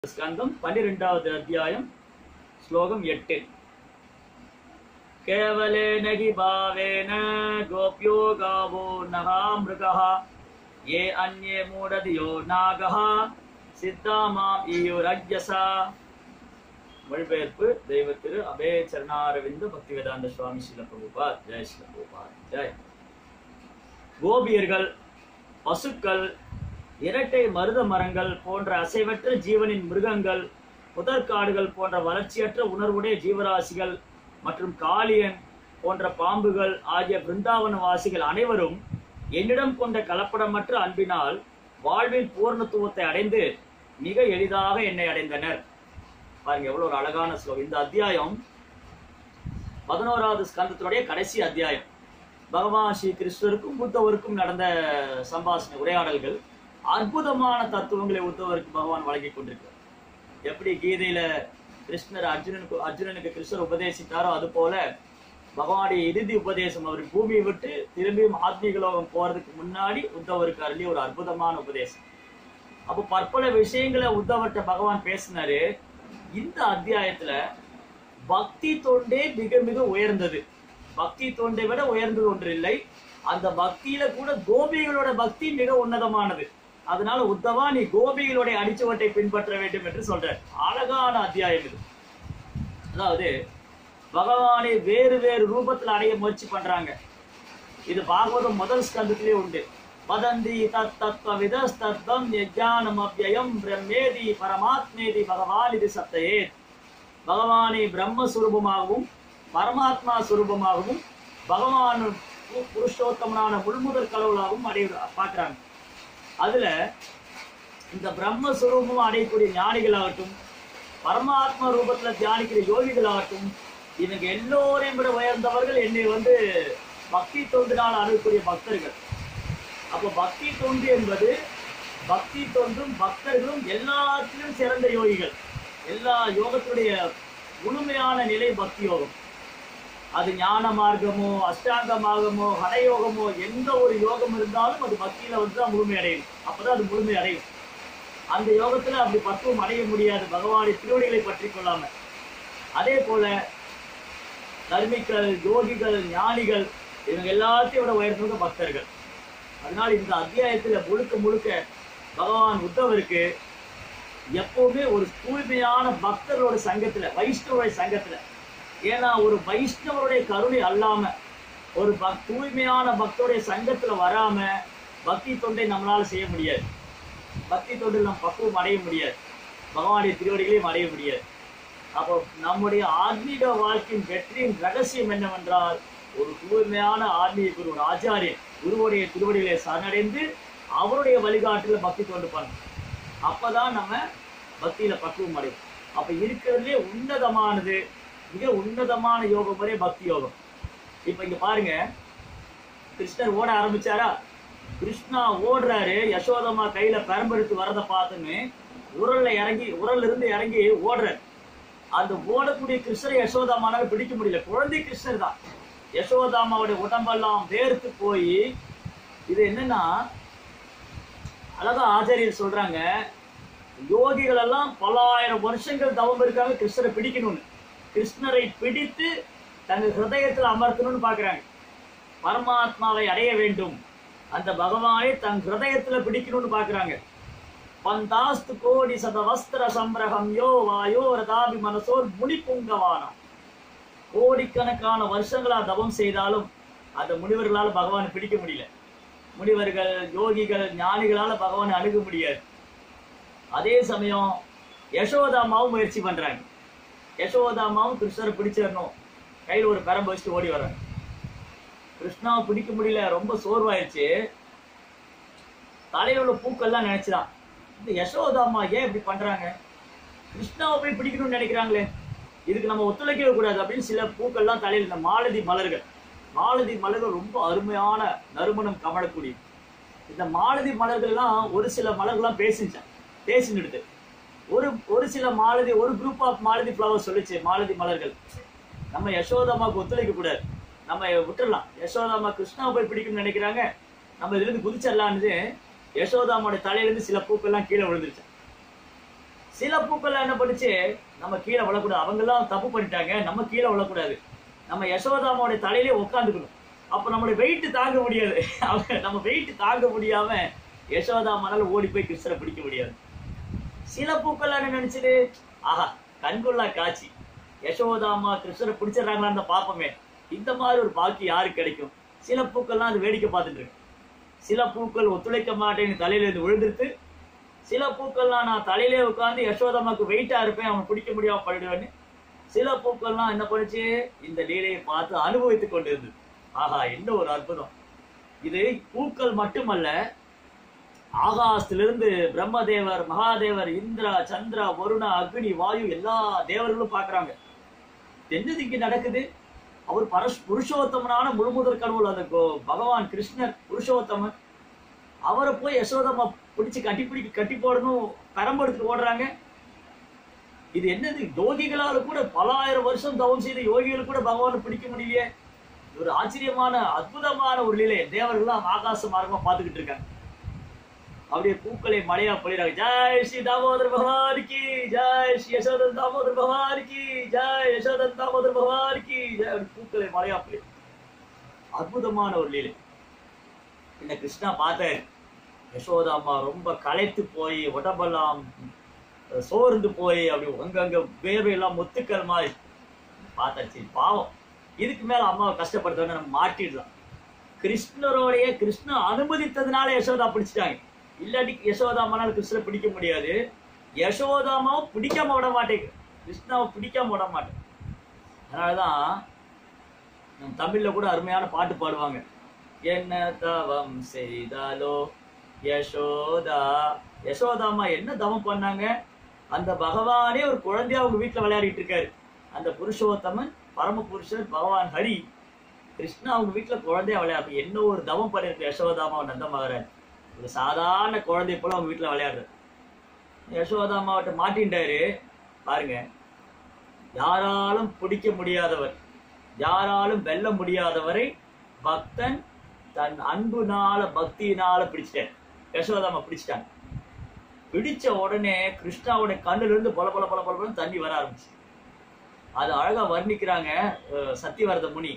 ஸ்கந்தம் பன்னிரெண்டாவது அத்தியாயம் ஸ்லோகம் எட்டு கேவலேன ஹி பாவேன கோப்யோ காவோ நகா மிருகः ஏ அந்யே மூடதியோ நாகः சித்தா மாம் ஈயுரஜ்யசா மொழிபெயர்ப்பு தெய்வ திரு அபே சரணாரவிந்த பக்திவேதாந்த சுவாமி ஸ்ரீல பிரபுபாத் ஜெய் ஸ்ரீல பிரபுபாத் ஜெய் கோபியர்கள் பசுக்கள் இரட்டை மருத மரங்கள் போன்ற அசைவற்ற ஜீவனின் மிருகங்கள் புதற்காடுகள் போன்ற வளர்ச்சியற்ற உணர்வுடைய ஜீவராசிகள் மற்றும் காளியன் போன்ற பாம்புகள் ஆகிய பிருந்தாவன வாசிகள் அனைவரும் என்னிடம் கொண்ட கலப்படமற்ற அன்பினால் வாழ்வில் பூர்ணத்துவத்தை அடைந்து மிக எளிதாக என்னை அடைந்தனர் பாருங்க எவ்வளவு ஒரு அழகான ஸ்லோகம் இந்த அத்தியாயம் பதினோராவது ஸ்கந்தத்தினுடைய கடைசி அத்தியாயம் பகவான் ஸ்ரீ கிருஷ்ணருக்கும் புத்தவருக்கும் நடந்த சம்பாஷணை உரையாடல்கள் அற்புதமான தத்துவங்களை உத்தவருக்கு பகவான் வழங்கி கொண்டிருக்கிறார் எப்படி கீதையில கிருஷ்ணர் அர்ஜுனனுக்கு அர்ஜுனனுக்கு கிருஷ்ணர் உபதேசித்தாரோ அது போல பகவானுடைய இறுதி உபதேசம் அவர் பூமியை விட்டு திரும்பியும் ஆத்மீக லோகம் போறதுக்கு முன்னாடி உத்தவருக்கு அருளி ஒரு அற்புதமான உபதேசம் அப்போ பற்பல விஷயங்களை உத்தவர்கிட்ட பகவான் பேசினாரு இந்த அத்தியாயத்துல பக்தி தொண்டே மிக மிக உயர்ந்தது பக்தி தொண்டை விட உயர்ந்தது ஒன்று இல்லை அந்த பக்தியில கூட கோபிகளோட பக்தி மிக உன்னதமானது அதனால உத்தவா நீ கோபிகளுடைய அடிச்சுவட்டை பின்பற்ற வேண்டும் என்று சொல்ற அழகான அத்தியாயம் இது அதாவது பகவானை வேறு வேறு ரூபத்துல அடைய முயற்சி பண்றாங்க இது பாகவதம் முதல் ஸ்கந்தத்திலே உண்டு வதந்தி தத் தத்துவ விதஸ்தத்தம் யஜானம் அவ்யயம் பிரம்மேதி பரமாத்மேதி பகவான் இது சத்தையே பகவானை பிரம்மஸ்வரூபமாகவும் பரமாத்மா சுரூபமாகவும் பகவான் பு- புருஷோத்தமனான முழுமுதல் கடவுளாகவும் அடைய பார்க்குறாங்க அதுல இந்த பிரம்மஸ்வரூபம் அடையக்கூடிய ஞானிகளாகட்டும் பரமாத்மா ரூபத்துல தியானிக்கிற யோகிகளாகட்டும் இவங்க எல்லோரையும் விட உயர்ந்தவர்கள் என்னை வந்து பக்தி தொண்டினால் அணுகக்கூடிய பக்தர்கள் அப்போ பக்தி தொண்டு என்பது பக்தி தொண்டும் பக்தர்களும் எல்லாத்திலும் சிறந்த யோகிகள் எல்லா யோகத்துடைய முழுமையான நிலை பக்தி யோகம் அது ஞான மார்க்கமோ அஷ்டாங்க மார்க்கமோ ஹடயோகமோ எந்த ஒரு யோகம் இருந்தாலும் அது பக்தியில வந்து தான் முழுமை அடையும் அப்பதான் அது முழுமை அடையும் அந்த யோகத்துல அப்படி பக்குவம் அடைய முடியாது பகவானுடைய திருவடிகளை பற்றி கொள்ளாம அதே போல தர்மிகள் யோகிகள் ஞானிகள் இவங்க எல்லாத்தையும் விட உயர்ந்தவங்க பக்தர்கள் அதனால இந்த அத்தியாயத்துல முழுக்க முழுக்க பகவான் உத்தவருக்கு எப்பவுமே ஒரு தூய்மையான பக்தர்களோட சங்கத்துல வைஷ்ணவருடைய சங்கத்துல ஏன்னா ஒரு வைஷ்ணவருடைய கருணை அல்லாம ஒரு பக் தூய்மையான பக்தருடைய சங்கத்துல வராம பக்தி தொண்டை நம்மளால செய்ய முடியாது பக்தி தொண்டில் நம் பக்குவம் அடைய முடியாது பகவானுடைய திருவடிகளையும் அடைய முடியாது அப்போ நம்முடைய ஆன்மீக வாழ்க்கையின் வெற்றியின் ரகசியம் என்னவென்றால் ஒரு தூய்மையான ஆன்மீக குரு ஒரு ஆச்சாரியன் குருவுடைய திருவடிகளை சரணடைந்து அவருடைய வழிகாட்டுல பக்தி தொண்டு பண்ணணும் அப்பதான் நம்ம பக்தியில பக்குவம் அடையும் அப்ப இருக்கிறதுலே உன்னதமானது மிக உன்னதமான யோக முறை பக்தி யோகம் இப்ப இங்க பாருங்க கிருஷ்ணர் ஓட ஆரம்பிச்சாரா கிருஷ்ணா ஓடுறாரு யசோதம்மா கையில பெரம்பெடுத்து வரதை பார்த்துன்னு உரல்ல இறங்கி உரல்ல இருந்து இறங்கி ஓடுறாரு அந்த ஓடக்கூடிய கிருஷ்ணரை யசோதாமானால பிடிக்க முடியல குழந்தை கிருஷ்ணர் தான் யசோதாமாவுடைய உடம்பெல்லாம் வேர்த்து போய் இது என்னன்னா அழகா ஆச்சாரியர் சொல்றாங்க யோகிகள் எல்லாம் பல்லாயிரம் வருஷங்கள் தவம் இருக்காங்க கிருஷ்ணரை பிடிக்கணும்னு கிருஷ்ணரை பிடித்து தங்கள் ஹிருதயத்தில் அமர்த்தணும்னு பார்க்கறாங்க பரமாத்மாவை அடைய வேண்டும் அந்த பகவானை தன் ஹிருதயத்துல பிடிக்கணும்னு பார்க்கறாங்க பந்தாஸ்து கோடி சத வஸ்திர சம்பிரகம் யோ வாயோ ரதாபி மனசோர் முனி புங்கவானம் கோடிக்கணக்கான வருஷங்களா தவம் செய்தாலும் அந்த முனிவர்களால பகவானை பிடிக்க முடியல முனிவர்கள் யோகிகள் ஞானிகளால பகவானை அணுக முடியாது அதே சமயம் யசோதாமாவும் முயற்சி பண்றாங்க யசோதாமாவும் கிருஷ்ணரை பிடிச்சிடணும் கையில ஒரு பெரம்பு வச்சுட்டு ஓடி வர்றாங்க கிருஷ்ணாவை பிடிக்க முடியல ரொம்ப சோர்வாயிருச்சு தலையில உள்ள பூக்கள்லாம் நினைச்சுதான் இந்த யசோதாமா ஏன் இப்படி பண்றாங்க கிருஷ்ணாவை போய் பிடிக்கணும்னு நினைக்கிறாங்களே இதுக்கு நம்ம ஒத்துழைக்கவே கூடாது அப்படின்னு சில பூக்கள்லாம் தலையில் இந்த மாலதி மலர்கள் மாலதி மலர்கள் ரொம்ப அருமையான நறுமணம் கமழக்கூடிய இந்த மாலதி மலர்கள்லாம் ஒரு சில மலர்கள்லாம் பேசிச்சான் பேசினுடுது ஒரு ஒரு சில மாலதி ஒரு குரூப் ஆஃப் மாலதி ஃப்ளவர் சொல்லுச்சு மாலதி மலர்கள் நம்ம யசோதாமாவுக்கு ஒத்துழைக்க கூடாது நம்ம விட்டுறலாம் யசோதாமா கிருஷ்ணாவை போய் பிடிக்கணும்னு நினைக்கிறாங்க நம்ம இதுல இருந்து குதிச்சிடலான்னு யசோதாமாவோட தலையிலிருந்து சில பூக்கள்லாம் கீழே விழுந்துருச்சு சில பூக்கள் என்ன பண்ணுச்சு நம்ம கீழே விழக்கூடாது அவங்க எல்லாம் தப்பு பண்ணிட்டாங்க நம்ம கீழே விழக்கூடாது நம்ம யசோதாமாவுடைய தலையிலே உட்காந்துக்கணும் அப்ப நம்மளுடைய வெயிட் தாங்க முடியாது அவங்க நம்ம வெயிட் தாங்க முடியாம யசோதாமானால ஓடி போய் கிருஷ்ணரை பிடிக்க முடியாது சில பூக்கள் என்ன நினைச்சது ஆஹா கண்கொள்ளா காட்சி யசோதாமா கிருஷ்ணரை பிடிச்சிடுறாங்களான்னு பார்ப்போமே இந்த மாதிரி ஒரு பாக்கி யாருக்கு கிடைக்கும் சில பூக்கள்லாம் அது வேடிக்கை பார்த்துட்டு இருக்கு சில பூக்கள் ஒத்துழைக்க மாட்டேன்னு தலையில இருந்து விழுந்துருத்து சில பூக்கள்லாம் நான் தலையிலே உட்காந்து யசோதாமாக்கு வெயிட்டா இருப்பேன் அவன் பிடிக்க முடியாம பண்ணிடுவேன்னு சில பூக்கள்லாம் என்ன பண்ணுச்சு இந்த லீலையை பார்த்து அனுபவித்துக் கொண்டிருந்தது ஆஹா என்ன ஒரு அற்புதம் இது பூக்கள் மட்டுமல்ல ஆகாசத்திலிருந்து பிரம்மதேவர் மகாதேவர் இந்திரா சந்திரா வருணா அக்னி வாயு எல்லா தேவர்களும் பார்க்கறாங்க என்னது இங்க நடக்குது அவர் பரஸ் புருஷோத்தமனான முழுமுதற் கடவுள் அந்த கோ- பகவான் கிருஷ்ணர் புருஷோத்தமன் அவரை போய் யசோதம்மா பிடிச்சு கட்டி பிடிக்க கட்டி போடணும் பெரம்பெடுத்து ஓடுறாங்க இது என்னது யோகிகளால கூட பல ஆயிரம் வருஷம் தவம் செய்த யோகிகள் கூட பகவானை பிடிக்க முடியலையே இது ஒரு ஆச்சரியமான அற்புதமான ஒரு நிலை தேவர்கள்லாம் ஆகாச மார்க்கமா பார்த்துக்கிட்டு இருக்காங்க அப்படியே பூக்களை மழையா பொழிறாங்க ஜெய் ஸ்ரீ தாமோதர் பகவானுக்கு ஜெய் ஸ்ரீ யசோதன் தாமோதர் பகவானுக்கு ஜெய் யசோதன் தாமோதர் பகவானுக்கு ஜெய் அப்படி பூக்களை மழையா பொழி அற்புதமான ஒரு லீலை என்ன கிருஷ்ணா பார்த்தாரு யசோதா அம்மா ரொம்ப களைத்து போய் உடம்பெல்லாம் அஹ், சோர்ந்து போய் அப்படி அங்கங்க வேர்வையெல்லாம் முத்துக்கள் மாதிரி பார்த்தாச்சு பாவம் இதுக்கு மேல அம்மாவை கஷ்டப்படுத்தவன நம்ம மாட்டிடலாம் கிருஷ்ணரோடைய கிருஷ்ண அனுமதித்ததுனால யசோதா பிடிச்சிட்டாங்க இல்லாட்டி யசோதாமானால கிருஷ்ணரை பிடிக்க முடியாது யசோதாமாவும் பிடிக்காம விட மாட்டேங்குது கிருஷ்ணாவை பிடிக்காம விட மாட்டேன் அதனாலதான் நம்ம தமிழ்ல கூட அருமையான பாட்டு பாடுவாங்க என்ன தவம் செய்தாலோ யசோதா யசோதாமா என்ன தவம் பண்ணாங்க அந்த பகவானே ஒரு குழந்தையா அவங்க வீட்டுல விளையாடிட்டு இருக்காரு அந்த புருஷோத்தமன் பரம புருஷர் பகவான் ஹரி கிருஷ்ணா அவங்க வீட்டுல குழந்தையா விளையாடு என்ன ஒரு தவம் பண்ணிருக்கு யசோதாமா நந்த மகாராஜ் ஒரு சாதாரண குழந்தை போல அவங்க வீட்டுல விளையாடுறது யசோதாமாவட்ட மாட்டின்றாரு பாருங்க யாராலும் பிடிக்க முடியாதவர் யாராலும் வெல்ல முடியாதவரை பக்தன் தன் அன்புனால பக்தியினால பிடிச்சிட்டார் யசோதாமா பிடிச்சிட்டாங்க பிடிச்ச உடனே கிருஷ்ணாவோட கண்ணுல இருந்து பொல பொல பொல பொல பொலன்னு தண்ணி வர ஆரம்பிச்சு அது அழகா வர்ணிக்கிறாங்க அஹ், சத்தியவரத முனி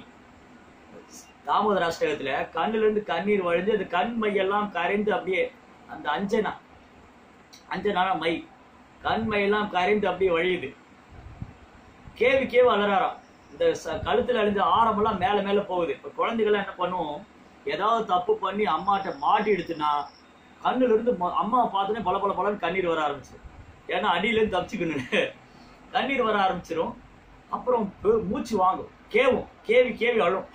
தாமோதர அஷ்டகத்துல கண்ணுல இருந்து கண்ணீர் வழிஞ்சு அந்த கண் மையெல்லாம் கரைந்து அப்படியே அந்த அஞ்சனா அஞ்சனான மை கண் மையெல்லாம் கரைந்து அப்படியே வழியுது கேவி கேவி அலறாராம் இந்த ச- கழுத்துல அழிஞ்ச ஆரமெல்லாம் மேல மேல போகுது இப்ப குழந்தைகள்லாம் என்ன பண்ணும் ஏதாவது தப்பு பண்ணி அம்மாட்ட மாட்டி எடுத்துனா கண்ணுல இருந்து மொ- அம்மாவை பார்த்தோன்னே பல பல பலன்னு கண்ணீர் வர ஆரம்பிச்சு ஏன்னா அடியில இருந்து தப்பிச்சுக்கணும் கண்ணீர் வர ஆரம்பிச்சிரும் அப்புறம் பெ- மூச்சு வாங்கும் கேவும் கேவி கேவி அழும்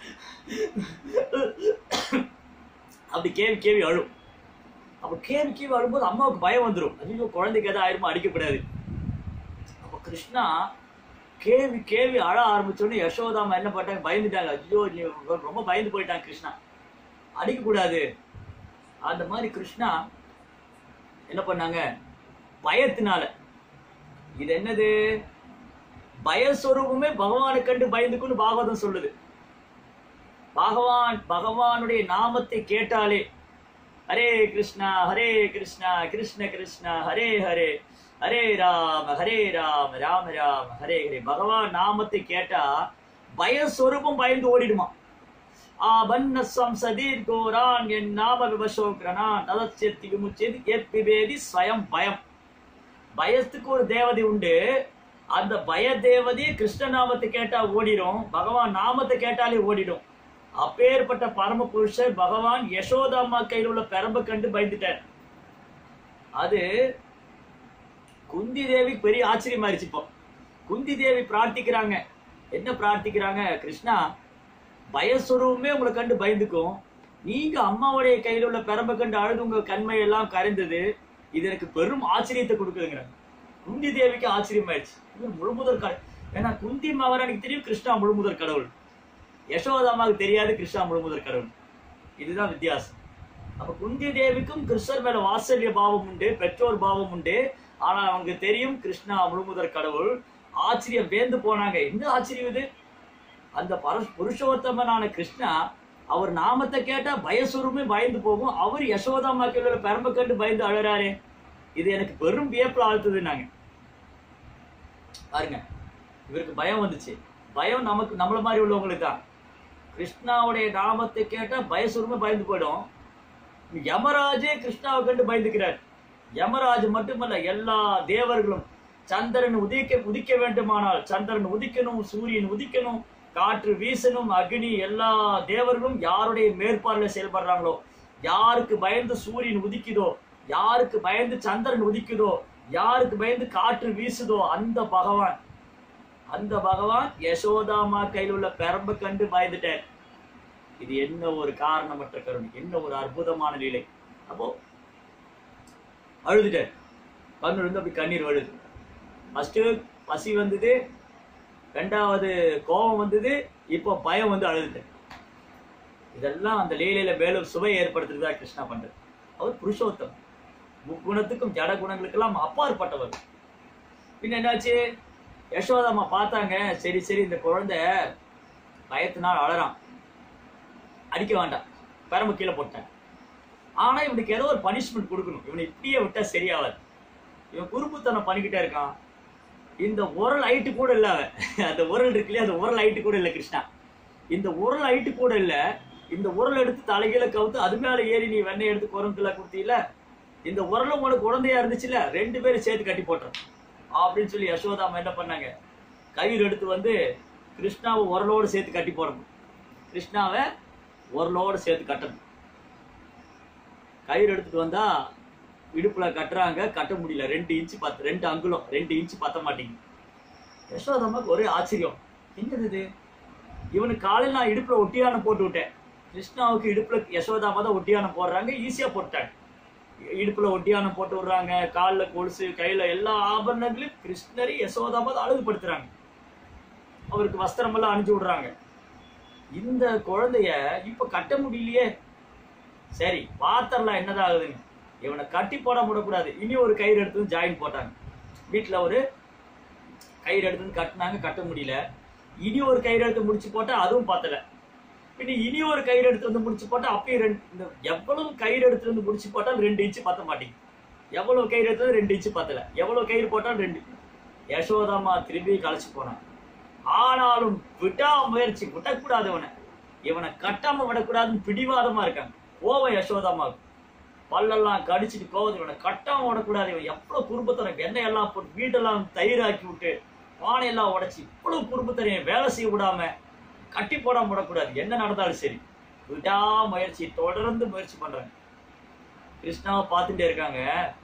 அப்படி கேவி கேவி அழும் அப்ப கேவி கேவி அழும்போது அம்மாவுக்கு பயம் வந்துடும் ஐயோ குழந்தைக்கு எதாவது ஆயிருமா அடிக்கப்படாது அப்ப கிருஷ்ணா கேவி கேவி அழ ஆரம்பிச்சோடனே யசோதாமா என்ன பண்ணிட்டாங்க பயந்துட்டாங்க ஐயோ நீ ரொம்ப பயந்து போயிட்டாங்க கிருஷ்ணா அடிக்க கூடாது அந்த மாதிரி கிருஷ்ணா என்ன பண்ணாங்க பயத்தினால இது என்னது பயஸ்வரூபமே பகவானை கண்டு பயந்துக்குன்னு பாகவதம் சொல்லுது பகவான் பகவானுடைய நாமத்தை கேட்டாலே ஹரே கிருஷ்ணா ஹரே கிருஷ்ணா கிருஷ்ண கிருஷ்ணா ஹரே ஹரே ஹரே ராம ஹரே ராம ராம ராம ஹரே ஹரே பகவான் நாமத்தை கேட்டா பயஸ்வரூபம் பயந்து ஓடிடுமா ஆபன்ன சம்சதீர் கோரான் என் நாம விபசோக்ரனான் ததச்செத்தி விமுச்சேதி எப்பிபேதி ஸ்வயம் பயம் பயத்துக்கு ஒரு தேவதை உண்டு அந்த பய தேவதையே கிருஷ்ண நாமத்தை கேட்டா ஓடிடும் பகவான் நாமத்தை கேட்டாலே ஓடிடும் அப்பேற்பட்ட பரம புருஷர் பகவான் யசோதாம்மா கையில் உள்ள பெரம்பை கண்டு பயந்துட்டார் அது குந்தி தேவி பெரிய ஆச்சரியமாயிருச்சு இப்போ குந்தி தேவி பிரார்த்திக்கிறாங்க என்ன பிரார்த்திக்கிறாங்க கிருஷ்ணா பயஸ்வரூபமே உங்களை கண்டு பயந்துக்கும் நீங்க அம்மாவுடைய கையில உள்ள பெரம்பை கண்டு அழுது உங்க கண்மை எல்லாம் கரைந்தது இது எனக்கு பெரும் ஆச்சரியத்தை கொடுக்குதுங்கிறாங்க குந்தி தேவிக்கு ஆச்சரியமாயிடுச்சு இவர் முழுமுதற் கடவுள் ஏன்னா குந்தி மகாராணிக்கு தெரியும் கிருஷ்ணா முழுமுதற் கடவுள் யசோதாமாவுக்கு தெரியாது கிருஷ்ணா முழுமுதற் கடவுள் இதுதான் வித்தியாசம் அப்ப குந்தி தேவிக்கும் கிருஷ்ணர் மேல வாத்சல்ய பாவம் உண்டு பெற்றோர் பாவம் உண்டு ஆனா அவங்க தெரியும் கிருஷ்ணா முழுமுதற் கடவுள் ஆச்சரியம் வேந்து போனாங்க என்ன ஆச்சரியம் இது அந்த பரஸ் புருஷோத்தமனான கிருஷ்ணா அவர் நாமத்தை கேட்டா பயசுரமே பயந்து போகும் அவர் யசோதாமா கேள்வியில பெரம்ப கண்டு பயந்து அழறாரே இது எனக்கு பெரும் வியப்புல ஆழ்த்துதுன்னாங்க பாருங்க இவருக்கு பயம் வந்துச்சு பயம் நமக்கு நம்மள மாதிரி உள்ளவங்களுக்கு தான் கிருஷ்ணாவுடைய நாமத்தை கேட்டா பயசுரமே பயந்து போயிடும் யமராஜே கிருஷ்ணாவை கண்டு பயந்துக்கிறார் யமராஜ் மட்டுமல்ல எல்லா தேவர்களும் சந்திரன் உதிக்க உதிக்க வேண்டுமானால் சந்திரன் உதிக்கணும் சூரியன் உதிக்கணும் காற்று வீசணும் அக்னி எல்லா தேவர்களும் யாருடைய மேற்பார்வையில் செயல்படுறாங்களோ யாருக்கு பயந்து சூரியன் உதிக்குதோ யாருக்கு பயந்து சந்திரன் உதிக்குதோ யாருக்கு பயந்து காற்று வீசுதோ அந்த பகவான் அந்த பகவான் யசோதாமா கையில் உள்ள பெரம்பு கண்டு பயந்துட்டார் இது என்ன ஒரு காரணமற்ற கருணை என்ன ஒரு அற்புதமான லீலை அப்போ அழுதுட்டார் கண்ணு இருந்து அப்படி கண்ணீர் வருது ஃபர்ஸ்ட் பசி வந்தது ரெண்டாவது கோபம் வந்தது இப்போ பயம் வந்து அழுதுட்டேன் இதெல்லாம் அந்த லீலையில மேலும் சுவை ஏற்படுத்துறதா கிருஷ்ணா பண்றது அவர் புருஷோத்தம் முக்குணத்துக்கும் ஜட குணங்களுக்கெல்லாம் அப்பாற்பட்டவர் பின்ன என்னாச்சு யசோதாம்மா பார்த்தாங்க சரி சரி இந்த குழந்தை பயத்தினால் அழறான் அடிக்க வேண்டாம் பெரம்பு கீழே போட்டேன் ஆனா இவனுக்கு ஏதோ ஒரு பனிஷ்மெண்ட் கொடுக்கணும் இவனை இப்படியே விட்டா சரியாகாது இவன் குறும்புத்தனம் பண்ணிக்கிட்டே இருக்கான் இந்த உரல் ஐட்டு கூட இல்ல அவன் அந்த உரல் இருக்கு இல்லையா அந்த உரல் ஐட்டு கூட இல்ல கிருஷ்ணா இந்த உரல் ஐட்டு கூட இல்ல இந்த உரல் எடுத்து தலைகீழ கவுத்து அது மேல ஏறி நீ வெண்ணெய் எடுத்து குரங்குல கொடுத்தீல இந்த உரலும் உனக்கு குழந்தையா இருந்துச்சுல ரெண்டு பேரும் சேர்த்து கட்டி போட்டுறேன் அப்படின்னு சொல்லி யசோதாமா என்ன பண்ணாங்க கயிறு எடுத்து வந்து கிருஷ்ணாவை உரலோடு சேர்த்து கட்டி போடணும் கிருஷ்ணாவை உரலோடு சேர்த்து கட்டணும் கயிறு எடுத்துட்டு வந்தா இடுப்புல கட்டுறாங்க கட்ட முடியல ரெண்டு இன்ச்சு பத்து ரெண்டு அங்குலம் ரெண்டு இன்ச்சு பத்த மாட்டேங்குது யசோதாமாக்கு ஒரே ஆச்சரியம் என்னது இது இவனுக்கு காலையில் நான் இடுப்புல ஒட்டியானம் போட்டு விட்டேன் கிருஷ்ணாவுக்கு இடுப்புல யசோதாமா தான் ஒட்டியானம் போடுறாங்க ஈஸியா போட்டாங்க இடுப்புல ஒட்டியானம் போட்டு விடுறாங்க காலில் கொலுசு கையில எல்லா ஆபரணங்களையும் கிருஷ்ணரை யசோதாமா தான் அழகுபடுத்துறாங்க அவருக்கு வஸ்திரம் எல்லாம் அணிஞ்சு விடுறாங்க இந்த குழந்தைய இப்ப கட்ட முடியலையே சரி பாத்திரலாம் என்னதான் ஆகுதுன்னு இவனை கட்டி போட விடக்கூடாது இனி ஒரு கயிறு எடுத்து ஜாயின் போட்டாங்க வீட்டுல ஒரு கயிறு எடுத்து கட்டினாங்க கட்ட முடியல இனி ஒரு கயிறு எடுத்து முடிச்சு போட்டா அதுவும் பத்தல பின்ன இனி ஒரு கயிறு எடுத்து வந்து முடிச்சு போட்டா அப்பயும் ரெண்டு இந்த எவ்வளவு கயிறு எடுத்து வந்து முடிச்சு போட்டாலும் ரெண்டு இன்ச்சு பத்த மாட்டேங்குது எவ்வளவு கயிறு எடுத்தது ரெண்டு இன்ச்சு பத்தல எவ்வளவு கயிறு போட்டாலும் ரெண்டு யசோதாமா திரும்பி களைச்சு போனான் ஆனாலும் விட்டா முயற்சி விடக்கூடாது இவனை இவனை கட்டாம விடக்கூடாதுன்னு பிடிவாதமா இருக்காங்க கோவம் யசோதாமாவுக்கு பல்லெல்லாம் கடிச்சிட்டு கோவம் இவனை கட்டாம விடக்கூடாது இவன் எவ்வளவு குறும்பத்தனம் எண்ணெய் எல்லாம் போட்டு வீட்டெல்லாம் தயிராக்கி விட்டு பானையெல்லாம் உடைச்சி இவ்வளவு குறும்பத்தனம் வேலை செய்ய விடாம கட்டி போடாம விடக்கூடாது என்ன நடந்தாலும் சரி விடா முயற்சி தொடர்ந்து முயற்சி பண்றாங்க கிருஷ்ணாவை பார்த்துட்டே இருக்காங்க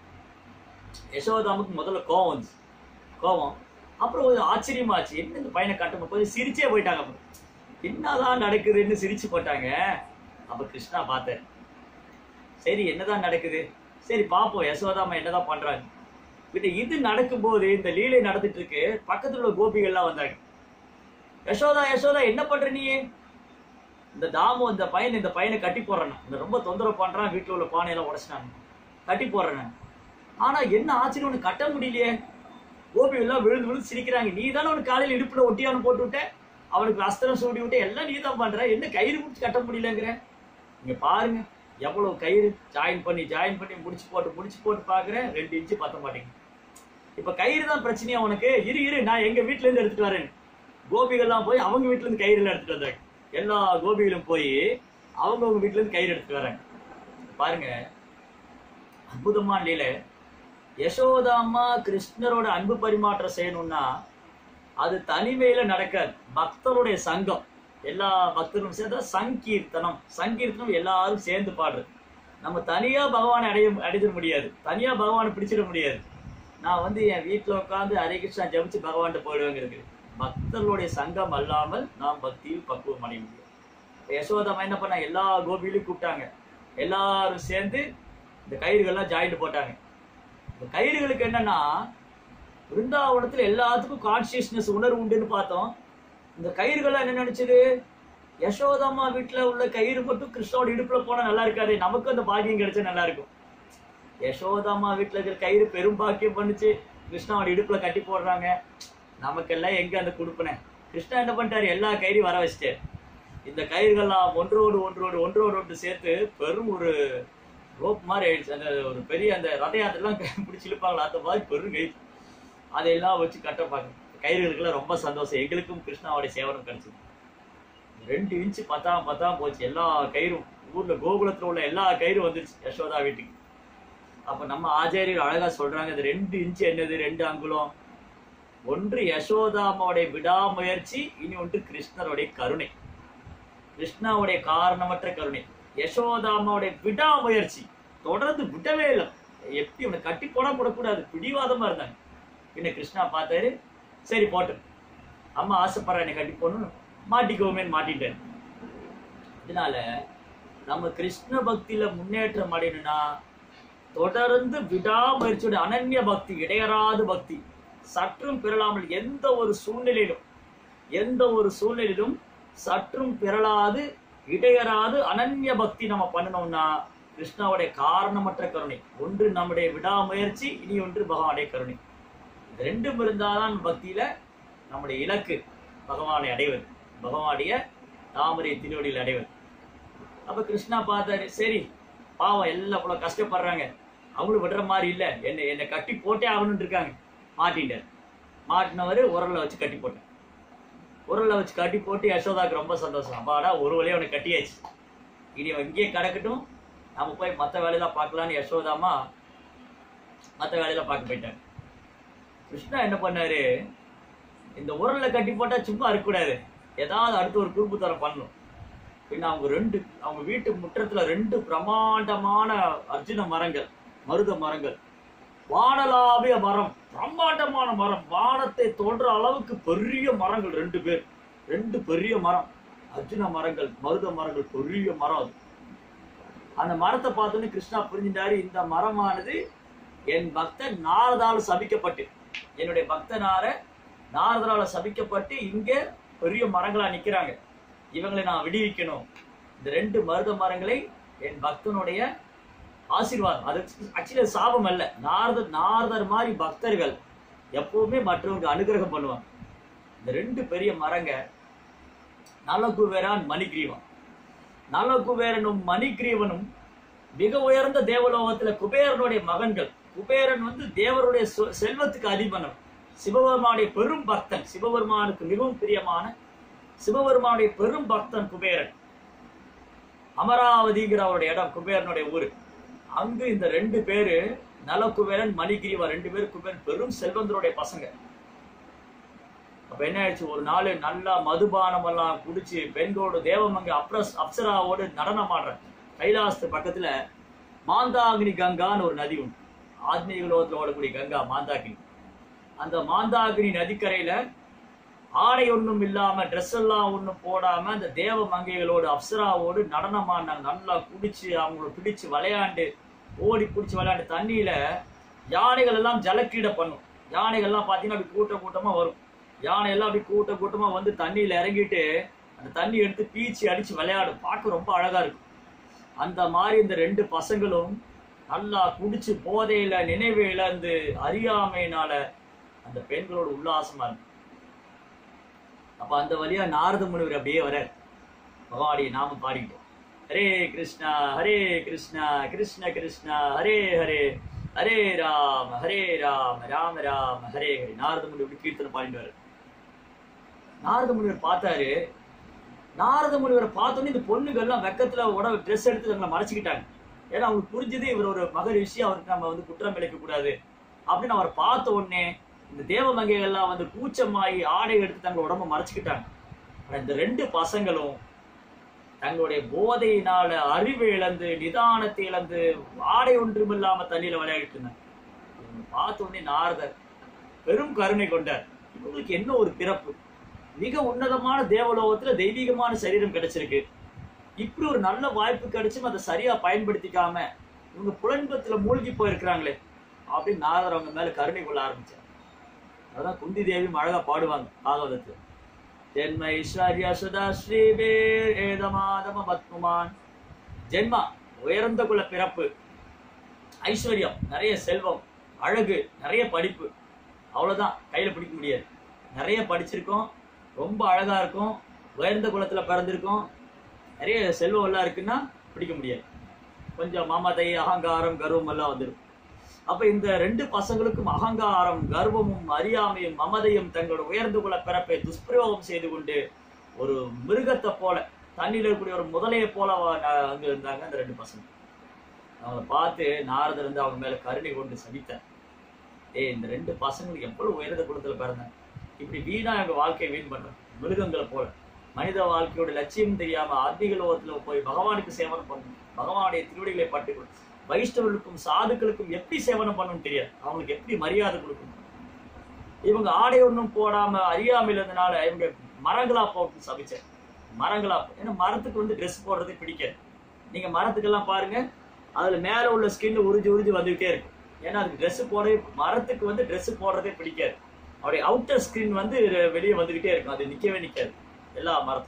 யசோதாமுக்கு முதல்ல கோவம் வந்துச்சு கோவம் அப்புறம் ஒரு ஆச்சரியமாச்சு என்ன இந்த பையனை கட்டணும் கொஞ்சம் சிரிச்சே போயிட்டாங்க அப்புறம் என்னதான் நடக்குதுன்னு சிரிச்சு போட்டாங்க அப்ப கிருஷ்ணா பார்த்தாரு சரி என்னதான் நடக்குது சரி பாப்போம் யசோதாமா என்னதான் பண்றாங்க பின்ன இது நடக்கும்போது இந்த லீலை நடந்துட்டு இருக்கு பக்கத்துல உள்ள கோபிகள்லாம் வந்தாங்க யசோதா யசோதா என்ன பண்ற நீ இந்த தாமு இந்த பையன் இந்த பையனை கட்டி போடுறான் இந்த ரொம்ப தொந்தரவு பண்றான் வீட்டுல உள்ள பானையெல்லாம் உடைச்சிட்டாங்க கட்டி போடுறேன் ஆனா என்ன ஆச்சரியம் உனக்கு கட்ட முடியலையே கோபி எல்லாம் விழுந்து விழுந்து சிரிக்கிறாங்க நீ தானே அவனுக்கு காலையில இடுப்புல ஒட்டியானு போட்டு விட்ட அவனுக்கு அஸ்திரம் சூடி விட்டு எல்லாம் நீ தான் பண்ற என்ன கயிறு முடிச்சு கட்ட முடியலங்கிற இங்க பாருங்க எவ்வளவு கயிறு ஜாயின் பண்ணி ஜாயின் பண்ணி முடிச்சு போட்டு முடிச்சு போட்டு பாக்குறேன் ரெண்டு இன்ச்சு பத்த மாட்டேங்குது இப்ப கயிறு தான் பிரச்சனையா உனக்கு இரு இரு நான் எங்க வீட்டுல இருந்து எடுத்துட்டு வரேன் கோபிகள்லாம் போய் அவங்க வீட்டுல இருந்து கயிறு எல்லாம் எடுத்துட்டு வந்தாங்க எல்லா கோபிகளும் போய் அவங்க அவங்க வீட்டுல இருந்து கயிறு எடுத்துட்டு வராங்க பாருங்க அற்புதமான லீலை யசோதாம்மா கிருஷ்ணரோட அன்பு பரிமாற்றம் செய்யணும்னா அது தனிமையில நடக்காது பக்தருடைய சங்கம் எல்லா பக்தரும் சேர்ந்தா சங்கீர்த்தனம் சங்கீர்த்தனம் எல்லாரும் சேர்ந்து பாடுறது நம்ம தனியா பகவானை அடைய அடைஞ்சிட முடியாது தனியா பகவானை பிடிச்சிட முடியாது நான் வந்து என் வீட்டுல உட்காந்து ஹரே கிருஷ்ணா ஜபிச்சு பகவான்கிட்ட போயிடுவேங்க இருக்கு பக்தர்களுடைய சங்கம் அல்லாமல் நாம் பக்தியில் பக்குவம் அடைய முடியும் இப்ப யசோதாமா என்ன பண்ண எல்லா கோபியிலையும் கூப்பிட்டாங்க எல்லாரும் சேர்ந்து இந்த கயிறுகள்லாம் ஜாயிண்ட் போட்டாங்க இந்த கயிறுகளுக்கு என்னன்னா பிருந்தாவனத்துல எல்லாத்துக்கும் கான்சியஸ்னஸ் உணர்வு உண்டுன்னு பார்த்தோம் இந்த கயிறுகள்லாம் என்ன நினைச்சது யசோதாமா வீட்டுல உள்ள கயிறு மட்டும் கிருஷ்ணோட இடுப்புல போனா நல்லா இருக்காது நமக்கும் அந்த பாக்கியம் கிடைச்சா நல்லா இருக்கும் யசோதாமா வீட்டுல இருக்கிற கயிறு பெரும் பாக்கியம் பண்ணுச்சு கிருஷ்ணாவோட இடுப்புல கட்டி போடுறாங்க நமக்கெல்லாம் எங்க அந்த கொடுப்பனே கிருஷ்ணா என்ன பண்ணிட்டாரு எல்லா கயிறையும் வர வச்சுட்டாரு இந்த கயிறுகள்லாம் ஒன்றோடு ஒன்றோடு ஒன்றோடு ஒன்று சேர்த்து பெரும் ஒரு ரோப் மாதிரி ஆயிடுச்சு அந்த ஒரு பெரிய அந்த ரத யாத்திரைலாம் பிடிச்சி இழுப்பாங்களா அந்த மாதிரி பெரும் கயிறு அதையெல்லாம் வச்சு கட்ட பார்க்கணும் கயிறுகளுக்கெல்லாம் ரொம்ப சந்தோஷம் எங்களுக்கும் கிருஷ்ணாவுடைய சேவனம் கிடைச்சது ரெண்டு இன்ச்சு பத்தாம் பத்தாம் போச்சு எல்லா கயிறும் ஊர்ல கோகுலத்துல உள்ள எல்லா கயிறும் வந்துருச்சு யசோதா வீட்டுக்கு அப்ப நம்ம ஆச்சாரியர் அழகா சொல்றாங்க இது ரெண்டு இன்ச்சு என்னது ரெண்டு அங்குலம் ஒன்று யசோதாமாவுடைய விடாமுயற்சி இனி ஒன்று கிருஷ்ணருடைய கருணை கிருஷ்ணாவுடைய காரணமற்ற கருணை யசோதாமாவுடைய விடாமுயற்சி தொடர்ந்து விடவே இல்லை எப்படி இவனை கட்டி போட போடக்கூடாது பிடிவாதமா இருந்தாங்க பின்ன கிருஷ்ணா பார்த்தாரு சரி போட்டு அம்மா ஆசைப்படுற என்னை கட்டி போடணும் மாட்டிக்கோமேன்னு மாட்டிட்டேன் இதனால நம்ம கிருஷ்ண பக்தியில முன்னேற்றம் அடையணும்னா தொடர்ந்து விடாமுயற்சியோட அனன்ய பக்தி இடையறாத பக்தி சற்றும் பிறளாமல் எந்த ஒரு சூழ்நிலையிலும் எந்த ஒரு சூழ்நிலையிலும் சற்றும் பிறளாது இடையறாது அனன்ய பக்தி நம்ம பண்ணணும்னா கிருஷ்ணாவுடைய காரணமற்ற கருணை ஒன்று நம்முடைய விடாமுயற்சி இனி ஒன்று பகவானுடைய கருணை இது ரெண்டும் இருந்தாதான் பக்தியில நம்முடைய இலக்கு பகவானை அடைவது பகவானுடைய தாமரை திருவடியில் அடைவது அப்ப கிருஷ்ணா பார்த்தாரு சரி பாவம் எல்லாம் இவ்வளவு கஷ்டப்படுறாங்க அவங்களும் விடுற மாதிரி இல்ல என்னை என்னை கட்டி போட்டே ஆகணும்னு இருக்காங்க மாட்டிட்டார் மாட்டினவர் உரல்ல வச்சு கட்டி போட்டேன் உரல்ல வச்சு கட்டி போட்டு யசோதாக்கு ரொம்ப சந்தோஷம் அப்பாடா ஒரு வழியா அவனை கட்டியாச்சு இனி அவன் இங்கேயே கிடக்கட்டும் நம்ம போய் மற்ற வேலையெல்லாம் பார்க்கலான்னு யசோதாமா மற்ற வேலையெல்லாம் பார்க்க போயிட்டாங்க கிருஷ்ணா என்ன பண்ணாரு இந்த உரல்ல கட்டி போட்டா சும்மா இருக்கக்கூடாது ஏதாவது அடுத்து ஒரு குறுப்பு தரம் பண்ணணும் பின்ன அவங்க ரெண்டு அவங்க வீட்டு முற்றத்துல ரெண்டு பிரம்மாண்டமான அர்ஜுன மரங்கள் மருத மரங்கள் வானலாவிய மரம் பிரம்மாண்டமான மரம் வானத்தை தோன்ற அளவுக்கு பெரிய மரங்கள் ரெண்டு பேர் ரெண்டு பெரிய மரம் அர்ஜுன மரங்கள் மருத மரங்கள் பெரிய மரம் அது அந்த மரத்தை பார்த்தோன்னே கிருஷ்ணா புரிஞ்சிட்டாரு இந்த மரமானது என் பக்தன் நாரதால் சபிக்கப்பட்டு என்னுடைய பக்தனார நாரதரால சபிக்கப்பட்டு இங்க பெரிய மரங்களா நிக்கிறாங்க இவங்களை நான் விடுவிக்கணும் இந்த ரெண்டு மருத மரங்களை என் பக்தனுடைய ஆசீர்வாதம் அது ஆக்சுவலி சாபம் அல்ல நாரதர் நாரதர் மாதிரி பக்தர்கள் எப்பவுமே மற்றவங்களுக்கு அனுகிரகம் பண்ணுவாங்க இந்த ரெண்டு பெரிய மரங்க நலகுவேரான் மணிகிரீவன் நலகுபேரனும் மணிகிரீவனும் மிக உயர்ந்த தேவலோகத்துல குபேரனுடைய மகன்கள் குபேரன் வந்து தேவருடைய சொ- செல்வத்துக்கு அதிபனம் சிவபெருமானுடைய பெரும் பக்தன் சிவபெருமானுக்கு மிகவும் பிரியமான சிவபெருமானுடைய பெரும் பக்தன் குபேரன் அமராவதிங்கிற அவருடைய இடம் குபேரனுடைய ஊரு அங்கு இந்த ரெண்டு பேரு நலகுபேரன் மணிகிரிவா ரெண்டு பேரும் குபேரன் பெரும் செல்வந்தருடைய பசங்க அப்ப என்ன ஆயிடுச்சு ஒரு நாள் நல்லா மதுபானம் எல்லாம் குடிச்சு பெண்களோட தேவமங்க அப்ரஸ் அப்சராவோடு நடனம் ஆடுறேன் கைலாசத்து பக்கத்துல மாந்தாகினி கங்கான்னு ஒரு நதி உண்டு ஆத்மீக லோகத்துல ஓடக்கூடிய கங்கா மாந்தாகினி அந்த மாந்தாகினி நதிக்கரையில ஆடை ஒண்ணும் இல்லாம ட்ரெஸ் எல்லாம் ஒண்ணும் போடாம அந்த தேவ மங்கைகளோடு அப்சராவோடு நடனம் ஆடினாங்க நல்லா குடிச்சு அவங்கள பிடிச்சு விளையாண்டு ஓடி பிடிச்சு விளையாண்டு தண்ணியில யானைகள் எல்லாம் ஜலக்கீடை பண்ணும் யானைகள் எல்லாம் பாத்தீங்கன்னா அப்படி கூட்டம் கூட்டமா வரும் யானை எல்லாம் அப்படி கூட்டம் கூட்டமா வந்து தண்ணியில இறங்கிட்டு அந்த தண்ணி எடுத்து பீச்சி அடிச்சு விளையாடும் பார்க்க ரொம்ப அழகா இருக்கும் அந்த மாதிரி இந்த ரெண்டு பசங்களும் நல்லா குடிச்சு போதையில நினைவு இழந்து அறியாமையினால அந்த பெண்களோட உல்லாசமா இருக்கு அப்ப அந்த வழியா நாரத முனிவர் அப்படியே வரார் பகவானுடைய நாமம் பாடிட்டோம் ஹரே கிருஷ்ணா ஹரே கிருஷ்ணா கிருஷ்ண கிருஷ்ணா ஹரே ஹரே ஹரே ராம ஹரே ராம ராம ராம ஹரே ஹரே நாரத முனிவர் இப்படி கீர்த்தனை பாடிட்டு வர்றார் நாரத முனிவர் பார்த்தாரு நாரத முனிவரை பார்த்தோன்னே இந்த பொண்ணுகள்லாம் வெக்கத்துல உடம்பு ட்ரெஸ் எடுத்து தங்களை மறைச்சிக்கிட்டாங்க ஏன்னா அவங்களுக்கு புரிஞ்சது இவர் ஒரு மகரிஷி அவருக்கு நம்ம வந்து குற்றம் இழைக்க கூடாது அப்படின்னு அவரை பார்த்த உடனே இந்த தேவ மங்கைகள்லாம் வந்து கூச்சமாயி ஆடை எடுத்து தங்கள் உடம்ப மறைச்சிக்கிட்டாங்க ஆனா இந்த ரெண்டு பசங்களும் தங்களுடைய போதையினால அறிவு இழந்து நிதானத்தை இழந்து ஆடை ஒன்றும் இல்லாம தண்ணியில விளையாடிட்டு இருந்தாங்க இவங்க பார்த்த உடனே நாரதர் பெரும் கருணை கொண்டார் இவங்களுக்கு என்ன ஒரு பிறப்பு மிக உன்னதமான தேவலோகத்துல தெய்வீகமான சரீரம் கிடைச்சிருக்கு இப்படி ஒரு நல்ல வாய்ப்பு கிடைச்சும் அதை சரியா பயன்படுத்திக்காம இவங்க புலன்பத்துல மூழ்கி போயிருக்கிறாங்களே அப்படின்னு நாரதர் அவங்க மேல கருணை கொள்ள ஆரம்பிச்சார் அதான் குந்தி தேவி அழகா பாடுவாங்க பாகவதத்துல ஜென்ம ஐஸ்வர்யா சுதா ஸ்ரீபேர் ஏதமாதம பத்மமான் ஜென்மா உயர்ந்த குல பிறப்பு ஐஸ்வர்யம் நிறைய செல்வம் அழகு நிறைய படிப்பு அவ்வளவுதான் கையில பிடிக்க முடியாது நிறைய படிச்சிருக்கோம் ரொம்ப அழகா இருக்கும் உயர்ந்த குலத்துல பிறந்திருக்கோம் நிறைய செல்வம் எல்லாம் இருக்குன்னா பிடிக்க முடியாது கொஞ்சம் மாமாதை அகங்காரம் கர்வம் எல்லாம் வந்துடும் அப்ப இந்த ரெண்டு பசங்களுக்கும் அகங்காரம் கர்வமும் அறியாமையும் மமதையும் தங்களோட உயர்ந்து குல பிறப்பை துஷ்பிரயோகம் செய்து கொண்டு ஒரு மிருகத்தை போல தண்ணியில் இருக்கக்கூடிய ஒரு முதலையை போல அவ- ந- அங்க இருந்தாங்க அந்த ரெண்டு பசங்க அவங்கள பார்த்து நாரதர் வந்து அவங்க மேல கருணை கொண்டு சபித்தார் ஏய் இந்த ரெண்டு பசங்களுக்கு எவ்வளவு உயர்ந்த குலத்துல பிறந்தாங்க இப்படி வீணா எங்க வாழ்க்கையை வீண் பண்றோம் மிருகங்களை போல மனித வாழ்க்கையோட லட்சியம் தெரியாம ஆத்மீக லோகத்துல போய் பகவானுக்கு சேவனம் பண்ணணும் பகவானுடைய திருவடிகளை பட்டுக்கணும் வைஷ்ணவர்களுக்கும் சாதுக்களுக்கும் எப்படி சேவனம் பண்ணணும்னு தெரியாது அவங்களுக்கு எப்படி மரியாதை கொடுக்கணும் இவங்க ஆடை ஒன்றும் போடாம அறியாமையில் இருந்தனால இவங்க மரங்களா போட்டு சபிச்சேன் மரங்களா போ- ஏன்னா மரத்துக்கு வந்து ட்ரெஸ் போடுறதே பிடிக்காது நீங்க மரத்துக்கெல்லாம் பாருங்க அதுல மேல உள்ள ஸ்கின் உறிஞ்சு உறிஞ்சு வந்துகிட்டே இருக்கும் ஏன்னா அதுக்கு ட்ரெஸ் போடவே மரத்துக்கு வந்து Dress போடுறதே பிடிக்காது அவருடைய அவுட்டர் ஸ்கிரீன் வந்து வெளியே வந்துகிட்டே இருக்கும் அது நிக்கவே நிக்காது எல்லா மரத்துக்கும்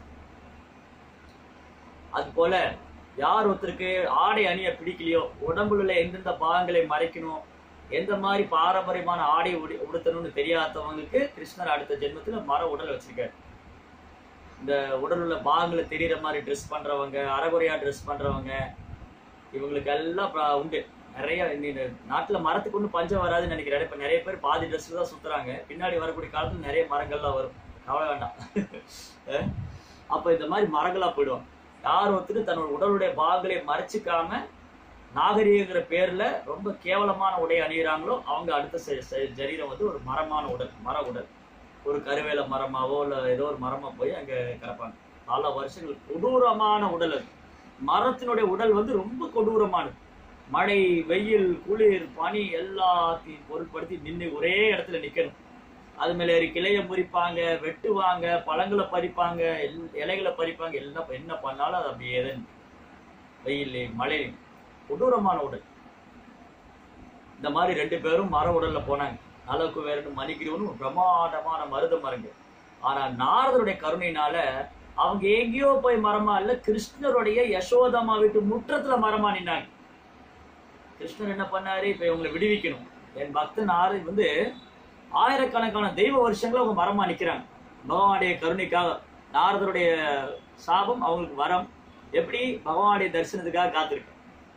அது போல யார் ஒருத்தருக்கு ஆடை அணிய பிடிக்கலையோ உடம்புல உள்ள எந்தெந்த பாகங்களை மறைக்கணும் எந்த மாதிரி பாரம்பரியமான ஆடை உடி- உடுத்தணும்னு தெரியாதவங்களுக்கு கிருஷ்ணர் அடுத்த ஜென்மத்துல மர உடல் வச்சிருக்காரு இந்த உடல் உள்ள பாகங்களை தெரியற மாதிரி ட்ரெஸ் பண்றவங்க அறகுறையா ட்ரெஸ் பண்றவங்க இவங்களுக்கு எல்லாம் ப- உண்டு நிறைய இந்த இந்த நாட்டுல மரத்துக்கு ஒன்றும் பஞ்சம் வராதுன்னு நினைக்கிறேன் இப்ப நிறைய பேர் பாதி ட்ரெஸ்ல தான் சுத்துறாங்க பின்னாடி வரக்கூடிய காலத்துல நிறைய மரங்கள்லாம் வரும் கவலை வேண்டாம் அஹ் அப்ப இந்த மாதிரி மரங்களா போயிடுவாங்க யார் ஒருத்தர் தன்னோட உடலுடைய பாகங்களை மறைச்சிக்காம நாகரீகங்கிற பேர்ல ரொம்ப கேவலமான உடை அணியிறாங்களோ அவங்க அடுத்த செ- செ- சரீரம் வந்து ஒரு மரமான உடல் மர உடல் ஒரு கருவேல மரமாவோ இல்ல ஏதோ ஒரு மரமா போய் அங்க கிடப்பாங்க பல வருஷங்கள் கொடூரமான உடல் அது மரத்தினுடைய உடல் வந்து ரொம்ப கொடூரமானது மழை வெயில் குளிர் பனி எல்லாத்தையும் பொருட்படுத்தி நின்று ஒரே இடத்துல நிக்கணும் அது மேல ஒரு கிளைய முறிப்பாங்க வெட்டுவாங்க பழங்களை பறிப்பாங்க எல்- இலைகளை பறிப்பாங்க எல்லாம் என்ன பண்ணாலும் அது அப்படியே தான் நிக்கும். வெயில் மழை கொடூரமான உடல் இந்த மாதிரி ரெண்டு பேரும் மர உடல்ல போனாங்க நலக்கு வேறு மணிக்கிறவனும் ஒரு பிரம்மாண்டமான மருத மரங்க ஆனா நாரதருடைய கருணையினால அவங்க எங்கேயோ போய் மரமா இல்ல கிருஷ்ணருடைய யசோதம்மா வீட்டு முற்றத்துல மரமா நின்னாங்க கிருஷ்ணர் என்ன பண்ணாரு இப்ப இவங்களை விடுவிக்கணும் என் பக்தன் ஆறு வந்து ஆயிரக்கணக்கான தெய்வ வருஷங்களா அவங்க மரமா நிக்கிறாங்க பகவானுடைய கருணைக்காக நாரதருடைய சாபம் அவங்களுக்கு வரம் எப்படி பகவானுடைய தரிசனத்துக்காக காத்திருக்கு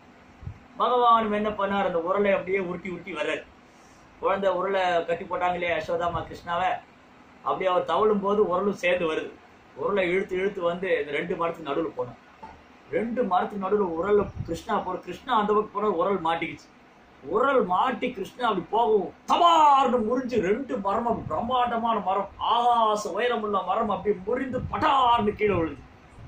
பகவான் என்ன பண்ணார் அந்த உருளை அப்படியே உருட்டி உருட்டி வர்றாரு குழந்தை உருளை கட்டி போட்டாங்களே யசோதாமா கிருஷ்ணாவை அப்படியே அவர் தவழும் போது உருளும் சேர்ந்து வருது உருளை இழுத்து இழுத்து வந்து இந்த ரெண்டு மரத்துக்கு நடுவில் போனார் ரெண்டு மரத்துக்கு நடுவில் உரல் கிருஷ்ணா போற கிருஷ்ணா அந்த பக்கம் போன உரல் மாட்டிக்கிச்சு உரல் மாட்டி கிருஷ்ணா அப்படி போகவும் தபார்னு முறிஞ்சு ரெண்டு மரம் அப்படி பிரம்மாண்டமான மரம் ஆகாச உயரமுள்ள மரம் அப்படி முறிந்து பட்டார்னு கீழே விழுது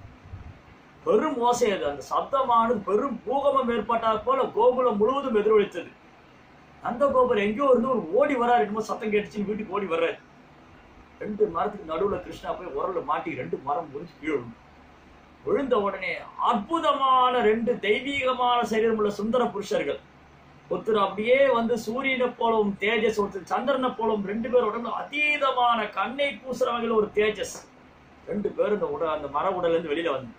பெரும் ஓசை அது அந்த சப்தமானது பெரும் பூகம்பம் ஏற்பட்டால் போல கோகுலம் முழுவதும் எதிரொலித்தது அந்த கோபுரம் எங்கேயோ இருந்து ஒரு ஓடி வராரு என்னமோ சத்தம் கேட்டுச்சுன்னு வீட்டுக்கு ஓடி வர்றாரு ரெண்டு மரத்துக்கு நடுவுல கிருஷ்ணா போய் உரல்ல மாட்டி ரெண்டு மரம் முறிஞ்சு கீழே விழுந்து. விழுந்த உடனே அற்புதமான ரெண்டு தெய்வீகமான சரீரம் உள்ள சுந்தர புருஷர்கள் ஒருத்தர் அப்படியே வந்து சூரியனை போலவும் தேஜஸ் ஒருத்தர் சந்திரனை போலவும் ரெண்டு பேர் உடம்பு அதீதமான கண்ணை பூசுற வகையில ஒரு தேஜஸ் ரெண்டு பேரும் இந்த உட அந்த மர உடல்ல இருந்து வெளியில வந்து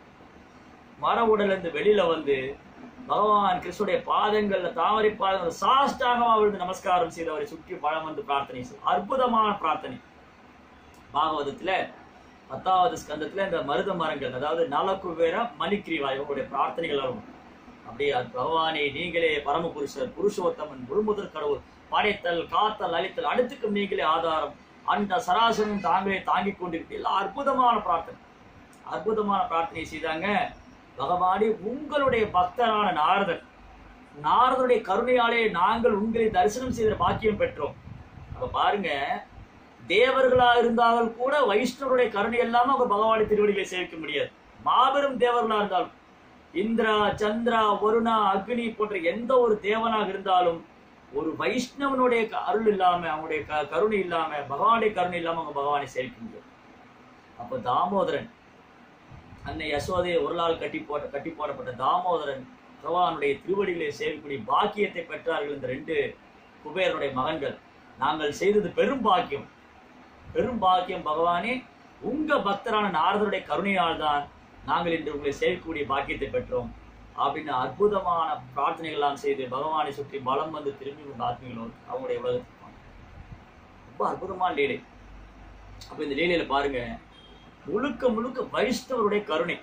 மர உடல்ல இருந்து வெளியில வந்து பகவான் கிருஷ்ணனுடைய பாதங்கள்ல தாமரை பாதங்கள் சாஷ்டாகமா விழுந்து நமஸ்காரம் செய்து அவரை சுற்றி பழம் வந்து பிரார்த்தனை செய்யும் அற்புதமான பிரார்த்தனை பாகவதத்துல பத்தாவது ஸ்கந்தத்துல இந்த மருத மரங்கள் அதாவது நலக்குவேர மணிக்கிரிவா இவங்களுடைய பிரார்த்தனைகள் வரும் அப்படியே அது பகவானே நீங்களே பரமபுருஷர் புருஷோத்தமன் முழுமுதற் கடவுள் படைத்தல் காத்தல் அழித்தல் அனைத்துக்கும் நீங்களே ஆதாரம் அந்த சராசரம் தாங்களே தாங்கிக் கொண்டிருப்பீர்கள் அற்புதமான பிரார்த்தனை அற்புதமான பிரார்த்தனை செய்தாங்க பகவானே உங்களுடைய பக்தரான நாரதர் நாரதருடைய கருணையாலே நாங்கள் உங்களை தரிசனம் செய்த பாக்கியம் பெற்றோம் அப்ப பாருங்க தேவர்களா இருந்தாலும் கூட வைஷ்ணவருடைய கருணை இல்லாம அவங்க பகவானை திருவடிகளை சேவிக்க முடியாது மாபெரும் தேவர்களா இருந்தாலும் இந்திரா சந்திரா வருணா அக்னி போன்ற எந்த ஒரு தேவனாக இருந்தாலும் ஒரு வைஷ்ணவனுடைய க- அருள் இல்லாம அவனுடைய க- கருணை இல்லாம பகவானுடைய கருணை இல்லாம அவங்க பகவானை சேவிக்க முடியாது அப்ப தாமோதரன் அன்னை யசோதையை ஒரு நாள் கட்டி போட்ட கட்டி போடப்பட்ட தாமோதரன் பகவானுடைய திருவடிகளை சேவிக்கக்கூடிய பாக்கியத்தை பெற்றார்கள் இந்த ரெண்டு குபேரனுடைய மகன்கள் நாங்கள் செய்தது பெரும் பாக்கியம் பெரும் பாக்கியம் பகவானே உங்க பக்தரான நாரதருடைய கருணையால் தான் நாங்கள் இன்று உங்களை சேவிக்கக்கூடிய பாக்கியத்தை பெற்றோம் அப்படின்னு அற்புதமான பிரார்த்தனைகள்லாம் செய்து பகவானை சுற்றி பலம் வந்து திரும்பி உங்க ஆத்மீகளோடு அவங்களுடைய உலகத்துக்கு போனாங்க. ரொம்ப அற்புதமான லீலை அப்ப இந்த லீலையில பாருங்க முழுக்க முழுக்க வைஷ்ணவருடைய கருணை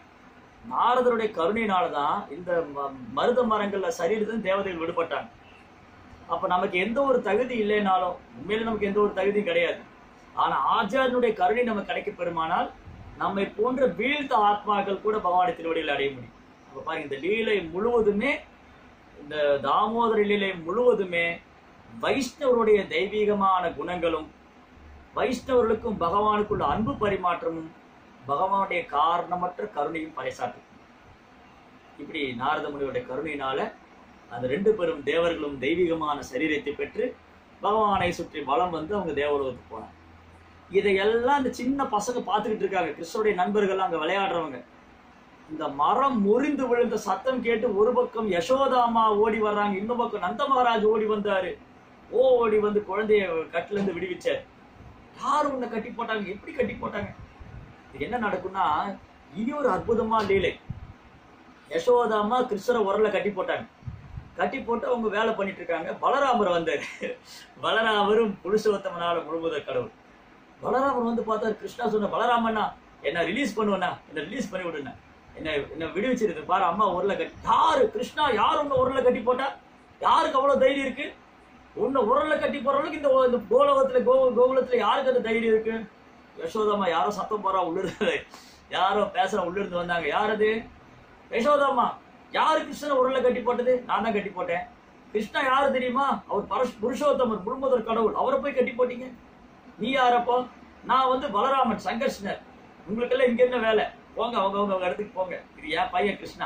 நாரதருடைய கருணையினால தான் இந்த ம- மருத மரங்கள்ல சரீரத்தில் தேவதைகள் விடுபட்டாங்க அப்ப நமக்கு எந்த ஒரு தகுதி இல்லைனாலும் உண்மையில நமக்கு எந்த ஒரு தகுதியும் கிடையாது ஆனா ஆச்சாரனுடைய கருணை நமக்கு கிடைக்க பெறுமானால் நம்மை போன்ற வீழ்த்த ஆத்மாக்கள் கூட பகவானை திருவடியில் அடைய முடியும் அப்ப பாருங்க இந்த லீலை முழுவதுமே இந்த தாமோதர லீலை முழுவதுமே வைஷ்ணவருடைய தெய்வீகமான குணங்களும் வைஷ்ணவர்களுக்கும் பகவானுக்குள்ள அன்பு பரிமாற்றமும் பகவானுடைய காரணமற்ற கருணையும் பறைசாற்றும் இப்படி நாரத முனிவருடைய கருணையினால அந்த ரெண்டு பெரும் தேவர்களும் தெய்வீகமான சரீரத்தை பெற்று பகவானை சுற்றி வலம் வந்து அவங்க தேவலோகத்துக்கு போனாங்க இதையெல்லாம் இந்த சின்ன பசங்க பார்த்துக்கிட்டு இருக்காங்க கிருஷ்ணருடைய நண்பர்கள் அங்க விளையாடுறவங்க இந்த மரம் முறிந்து விழுந்த சத்தம் கேட்டு ஒரு பக்கம் யசோதாமா ஓடி வர்றாங்க இன்னொரு பக்கம் நந்த மகாராஜ் ஓடி வந்தாரு ஓடி வந்து குழந்தைய கட்டுல இருந்து விடுவிச்சார் யார் உன்னை கட்டி போட்டாங்க எப்படி கட்டி போட்டாங்க இது என்ன நடக்கும்னா இனி ஒரு அற்புதமா லீலை யசோதாமா கிருஷ்ணரை உரல்ல கட்டி போட்டாங்க கட்டி போட்டு அவங்க வேலை பண்ணிட்டு இருக்காங்க பலராமர் வந்தாரு பலராமரும் புருஷோத்தமனால முழுமுதற் கடவுள் பலராமர் வந்து பார்த்தாரு கிருஷ்ணா சொன்ன பலராமண்ணா என்ன ரிலீஸ் பண்ணுவேண்ணா என்ன ரிலீஸ் பண்ணி விடுண்ணா என்ன என்ன விடுவிச்சிருக்கு பாரு அம்மா உருளை கட்டி யாரு கிருஷ்ணா யார் உன்னை உருளை கட்டி போட்டா யாருக்கு அவ்வளவு தைரியம் இருக்கு உன்னை உருளை கட்டி போறவங்களுக்கு இந்த இந்த கோலோகத்துல கோ கோகுலத்துல யாருக்கு அந்த தைரியம் இருக்கு யசோதாமா யாரோ சத்தம் போறா உள்ளிருந்து யாரோ பேசுற உள்ளிருந்து வந்தாங்க யார் அது யசோதாமா யாரு கிருஷ்ணனை உருளை கட்டி போட்டது நான் தான் கட்டி போட்டேன் கிருஷ்ணா யாரு தெரியுமா அவர் பரஷ் புருஷோத்தமர் முழுமுதற் கடவுள் அவரை போய் கட்டி போட்டீங்க நீ யாரப்போ நான் வந்து பலராமன் சங்கர்ஷ்ணர் உங்களுக்கெல்லாம் இங்க என்ன வேலை போங்க அவங்க அவங்க அவங்க இடத்துக்கு போங்க இது என் பையன் கிருஷ்ணா